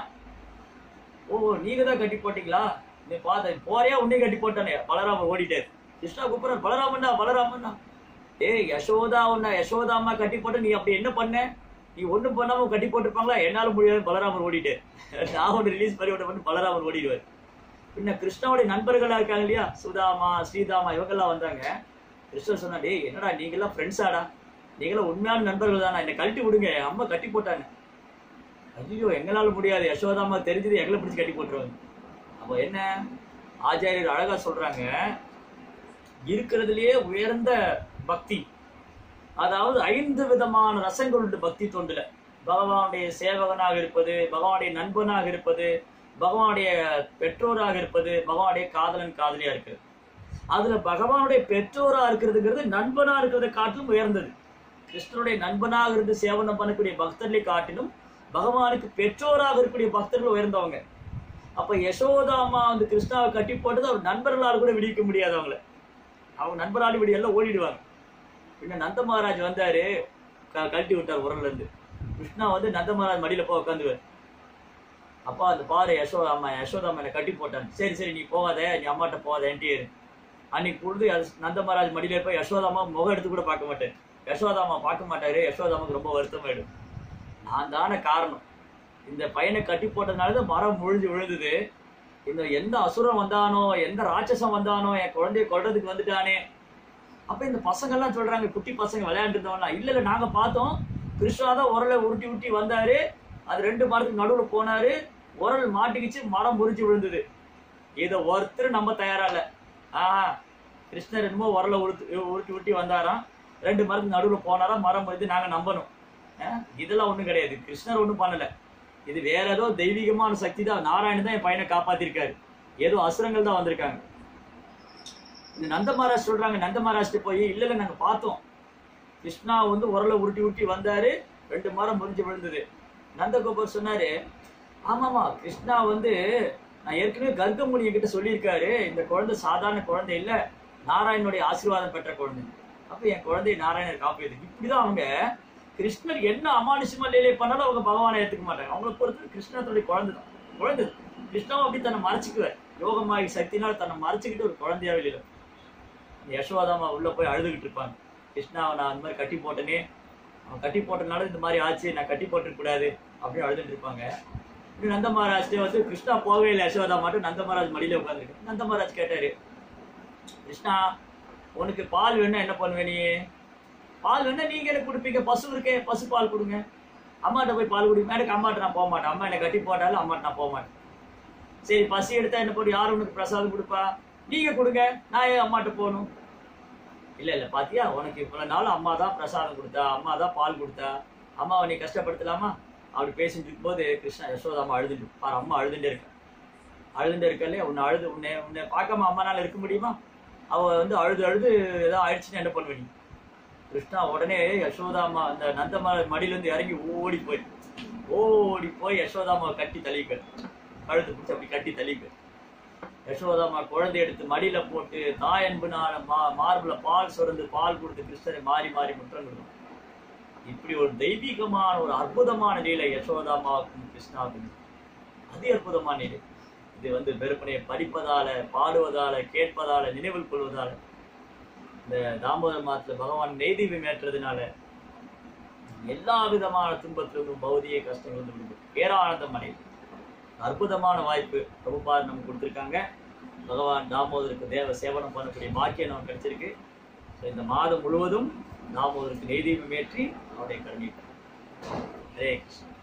ஓ நீங்க தான் கட்டி போட்டீங்களா நீ பார்த்த போறியா உன்னையும் கட்டி போட்டானே பலராமன் ஓடிட்டாரு கிருஷ்ணா கூப்பிடுறாரு பலராமண்ணா பலராமண்ணா ஏய் யசோதா உன்னை யசோதா அம்மா கட்டி போட்டு நீ அப்படி என்ன பண்ண நீ ஒண்ணும் பண்ணாம கட்டி போட்டிருப்பாங்களா என்னால முடியாது பலராமன் ஓடிட்டு நான் ஒன்று ரிலீஸ் பண்ணி விட்ட பண்ணி பலராமன் ஓடிடுவார் பின்ன கிருஷ்ணாவுடைய நண்பர்களா இருக்காங்க இல்லையா சுதாமா ஸ்ரீதாமா இவங்கெல்லாம் வந்தாங்க கிருஷ்ணர் சொன்னா டேய் என்னடா நீங்கெல்லாம் ஃப்ரெண்ட்ஸாடா நீங்களாம் உண்மையான நண்பர்கள் தானா என்னை கழட்டி விடுங்க என் அம்மா கட்டி போட்டாங்க ஐயோ எங்களால முடியாது யசோதாமா தெரிஞ்சது எங்களை பிடிச்சி கட்டி போட்டுருவாங்க அப்போ என்ன ஆச்சாரியர் அழகா சொல்றாங்க இருக்கிறதுலயே உயர்ந்த பக்தி அதாவது ஐந்து விதமான ரசங்கள் உண்டு பக்தி தொண்டுல பகவானுடைய சேவகனாக இருப்பது பகவானுடைய நண்பனாக இருப்பது பகவானுடைய பெற்றோராக இருப்பது பகவானுடைய காதலன் காதலியா இருக்கிறது அதுல பகவானுடைய பெற்றோரா இருக்கிறதுங்கிறது நண்பனா இருக்கிறதை காட்டிலும் உயர்ந்தது கிருஷ்ணனுடைய நண்பனாக இருந்து சேவனம் பண்ணக்கூடிய பக்தர்களை காட்டிலும் பகவானுக்கு பெற்றோராக இருக்கக்கூடிய பக்தர்கள் உயர்ந்தவங்க அப்ப யசோதாமா வந்து கிருஷ்ணாவை கட்டி போட்டது அவர் நண்பர்களால் கூட விடுவிக்க முடியாது அவங்கள அவங்க நண்பரால் விடி எல்லாம் ஓடிடுவாங்க பின்ன நந்த மகாராஜ் வந்தாரு க- கழட்டி விட்டார் உரல்ல இருந்து கிருஷ்ணா வந்து நந்த மகாராஜ் மடியில போய் உட்காந்துவார் அப்பா அந்த பாரு யசோதா அம்மா யசோதா அம்மா என்னை கட்டி போட்டான் சரி சரி நீ போகாத நீ அம்மாட்ட போகாத என்கிட்ட அன்னைக்கு பொழுது யஸ்- நந்த மகாராஜ் மடியில போய் யசோதாமா முகம் எடுத்து கூட பார்க்க மாட்டேன் யசோதாமா பார்க்க மாட்டாரு யசோதாமாக்கு ரொம்ப வருத்தமாயிடும் நான் தானே காரணம் இந்த பையனை கட்டி போட்டதுனால தான் மரம் முழிஞ்சு விழுந்தது இந்த எந்த அசுரம் வந்தானோ எந்த ராட்சசம் வந்தானோ என் குழந்தைய கொல்றதுக்கு வந்துட்டானே அப்ப இந்த பசங்க எல்லாம் சொல்றாங்க குட்டி பசங்க விளையாண்டு இருந்தவனா இல்ல இல்ல நாங்க பார்த்தோம் கிருஷ்ணா தான் உரலை உருட்டி உருட்டி வந்தாரு அது ரெண்டு மரத்துக்கு நடுவுல போனாரு உரல் மாட்டிக்கிச்சு மரம் முறிஞ்சு விழுந்தது இதை ஒருத்தர் நம்ம தயாரா இல்ல ஆஹா கிருஷ்ணர் என்னமோ உரலை உருட்டு உருட்டி உருட்டி வந்தாராம் ரெண்டு மரத்துக்கு நடுவுல போனாராம் மரம் முறிஞ்சு நாங்க நம்பணும் ஆஹ், இதெல்லாம் ஒண்ணும் கிடையாது கிருஷ்ணர் ஒண்ணும் பண்ணல இது வேற ஏதோ தெய்வீகமான சக்தி தான் நாராயணன் தான் என் பையனை காப்பாத்திருக்காரு ஏதோ அசுரங்கள் தான் வந்திருக்காங்க இந்த நந்த மகாராஜ் சொல்றாங்க நந்த மகாராஜ்ட்ட போய் இல்ல இல்ல நாங்க பார்த்தோம் கிருஷ்ணா வந்து உரலை உருட்டி உருட்டி வந்தாரு ரெண்டு மரம் முறிஞ்சு விழுந்தது நந்தகோபர் சொன்னாரு ஆமாமா கிருஷ்ணா வந்து நான் ஏற்கனவே கர்க்கமுனி கிட்ட சொல்லியிருக்காரு இந்த குழந்தை சாதாரண குழந்தை இல்ல நாராயணனுடைய ஆசீர்வாதம் பெற்ற குழந்தை அப்ப என் குழந்தை நாராயணர் காப்பீது இப்படிதான் அவங்க கிருஷ்ணர் என்ன அமானுஷமா லீலை பண்ணாலும் அவங்க பகவானை ஏத்துக்க மாட்டாங்க அவங்கள பொறுத்து கிருஷ்ணத்துடைய குழந்தை தான் குழந்தை கிருஷ்ணாவும் அப்படி தன்னை மறைச்சிக்குவார் யோகமாகி சக்தினால தன்னை மறைச்சிக்கிட்டு ஒரு குழந்தையா வெளியில இந்த யசோதாமா உள்ள போய் அழுதுகிட்டு இருப்பாங்க கிருஷ்ணாவை நான் அந்த மாதிரி கட்டி போட்டனே அவன் கட்டி போட்டனால இந்த மாதிரி ஆச்சு நான் கட்டி போட்டுருக்க கூடாது அப்படின்னு அழுதுட்டு இருப்பாங்க இன்னும் நந்த மகாராஜ்டே வந்து கிருஷ்ணா போகவே இல்லை யசோதா மட்டும் நந்த மகாராஜ் மடியில உட்காந்துருக்கு நந்த மகாராஜ் கேட்டாரு கிருஷ்ணா உனக்கு பால் வேணா என்ன பண்ணுவே நீ பால் வேணா நீங்க எனக்கு கொடுப்பீங்க பசு இருக்கே பசு பால் கொடுங்க அம்மாட்ட போய் பால் குடிப்பேன் எனக்கு அம்மாட்ட நான் போக மாட்டேன் அம்மா என்னை கட்டி போட்டாலும் அம்மாட்ட நான் போக மாட்டேன் சரி பசி எடுத்தா என்ன போட்டு யார் உனக்கு பிரசாதம் கொடுப்பா நீங்க கொடுங்க நான் ஏன் அம்மாட்ட போகணும் இல்ல இல்ல பாத்தியா உனக்கு இவ்வளவு நாள் அம்மா தான் பிரசாதம் கொடுத்தா அம்மா தான் பால் கொடுத்தா அம்மாவை நீ கஷ்டப்படுத்தலாமா அப்படி பேசிட்டு இருக்கும்போது கிருஷ்ணா யசோதா அம்மா அழுதுட்டு பாரு அம்மா அழுதுட்டே இருக்கா அழுந்து இருக்கலே உன்னை அழுது உன்னை உன்னை பார்க்காம அம்மானால இருக்க முடியுமா அவ வந்து அழுது அழுது ஏதோ ஆயிடுச்சுன்னு என்ன பண்ணுவ நீ கிருஷ்ணா உடனே யசோதாமா அந்த நந்தமா மடியிலேருந்து இறங்கி ஓடி போய் ஓடி போய் யசோதாமாவை கட்டி தள்ளிக்க கழுத்து பிடிச்சி அப்படி கட்டி தள்ளிக்க யசோதாமா குழந்தை எடுத்து மடியில போட்டு தாய் அன்புனால மா மார்புல பால் சுரந்து பால் கொடுத்து கிருஷ்ணரை மாறி மாறி முற்றம் கொடுக்கும் இப்படி ஒரு தெய்வீகமான ஒரு அற்புதமான நிலை யசோதாமாவுக்கும் கிருஷ்ணாவுக்கும் அதி அற்புதமான நிலை இது வந்து வெறுப்பனையை படிப்பதால பாடுவதால கேட்பதால நினைவில் கொள்வதால இந்த தாமோதர மாதத்துல பகவான் நெய்தீபம் ஏற்றதுனால எல்லா விதமான துன்பத்திலிருந்தும் பௌதிக கஷ்டங்கள் விடுபடும் பேரானந்தம் அடையும் அற்புதமான வாய்ப்பு பிரபுபார் நமக்கு கொடுத்துருக்காங்க பகவான் தாமோதருக்கு தேவ சேவனம் பண்ணக்கூடிய பாக்கியம் நமக்கு கிடைச்சிருக்கு ஸோ இந்த மாதம் முழுவதும் தாமோதருக்கு நெய்தீபம் ஏற்றி அவருடைய கருணிட்டார் ஹரே கிருஷ்ணா